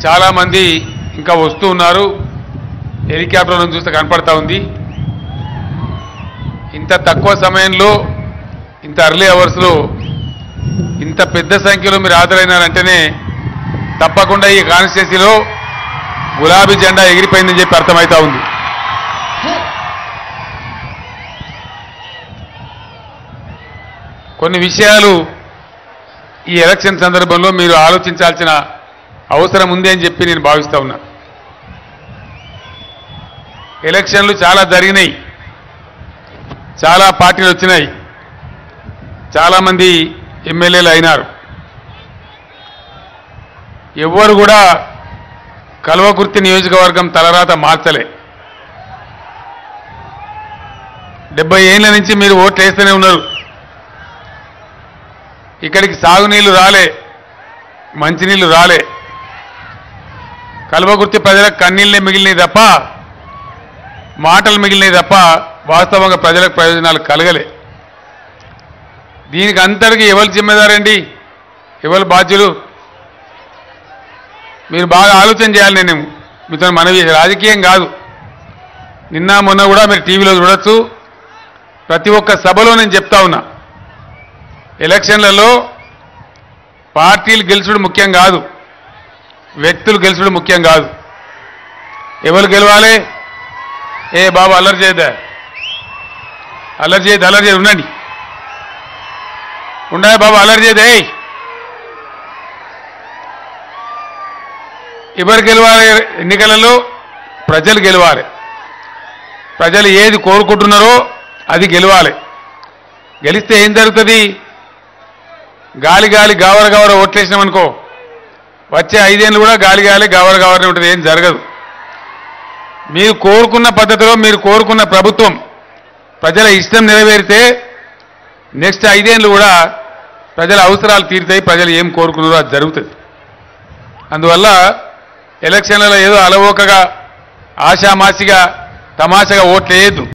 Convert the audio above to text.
చాలామంది ఇంకా వస్తూ ఉన్నారు హెలికాప్టర్ నుంచి చూస్తే కనపడతా ఉంది ఇంత తక్కువ సమయంలో ఇంత అర్లీ అవర్స్లో ఇంత పెద్ద సంఖ్యలో మీరు హాజరైనారంటేనే తప్పకుండా ఈ కాన్స్టిట్యూన్సీలో గులాబీ జెండా ఎగిరిపోయిందని చెప్పి అర్థమవుతా ఉంది కొన్ని విషయాలు ఈ ఎలక్షన్ సందర్భంలో మీరు ఆలోచించాల్సిన అవసరం ఉంది అని చెప్పి నేను భావిస్తా ఉన్నా ఎలక్షన్లు చాలా జరిగినాయి చాలా పార్టీలు వచ్చినాయి చాలామంది ఎమ్మెల్యేలు అయినారు ఎవ్వరు కూడా కల్వకుర్తి నియోజకవర్గం తలరాత మార్చలే డెబ్బై ఏళ్ళ నుంచి మీరు ఓట్లు వేస్తూనే ఉన్నారు ఇక్కడికి సాగునీళ్లు రాలే మంచినీళ్లు రాలే కల్వకుర్తి ప్రజలకు కన్నీళ్ళే మిగిలినాయి తప్ప మాటలు మిగిలినాయి తప్ప వాస్తవంగా ప్రజలకు ప్రయోజనాలు కలగలే దీనికి అంతటికి ఎవరు జిమ్మేదారండి ఎవరు బాధ్యులు మీరు బాగా ఆలోచన చేయాలి నేను మీతో మనవి రాజకీయం కాదు నిన్న మొన్న కూడా మీరు టీవీలో చూడొచ్చు ప్రతి ఒక్క సభలో నేను చెప్తా ఉన్నా ఎలక్షన్లలో పార్టీలు గెలుచుడు ముఖ్యం కాదు వ్యక్తులు గెలుచుడు ముఖ్యం కాదు ఎవరు గెలవాలి ఏ బాబు అల్లరి చేయదా అల్లరి చేయదు అల్లరి చేయదు ఉండండి ఉండే బాబు అల్లరి చేయదు ఏయ్ ఎవరు గెలవాలి ఎన్నికలలో ప్రజలు గెలవాలి ప్రజలు ఏది కోరుకుంటున్నారో అది గెలవాలి గెలిస్తే ఏం జరుగుతుంది గాలి గాలి గావర గావర ఓట్లేసినామనుకో వచ్చే ఐదేళ్ళు కూడా గాలి గాలి గావర గావరనే ఉంటుంది ఏం జరగదు మీరు కోరుకున్న పద్ధతిలో మీరు కోరుకున్న ప్రభుత్వం ప్రజల ఇష్టం నెరవేరితే నెక్స్ట్ ఐదేళ్ళు కూడా ప్రజల అవసరాలు తీరుతాయి ప్రజలు ఏం కోరుకున్నారో అది జరుగుతుంది అందువల్ల ఎలక్షన్లలో ఏదో అలవోకగా ఆషామాషిగా తమాషగా ఓట్లేయద్దు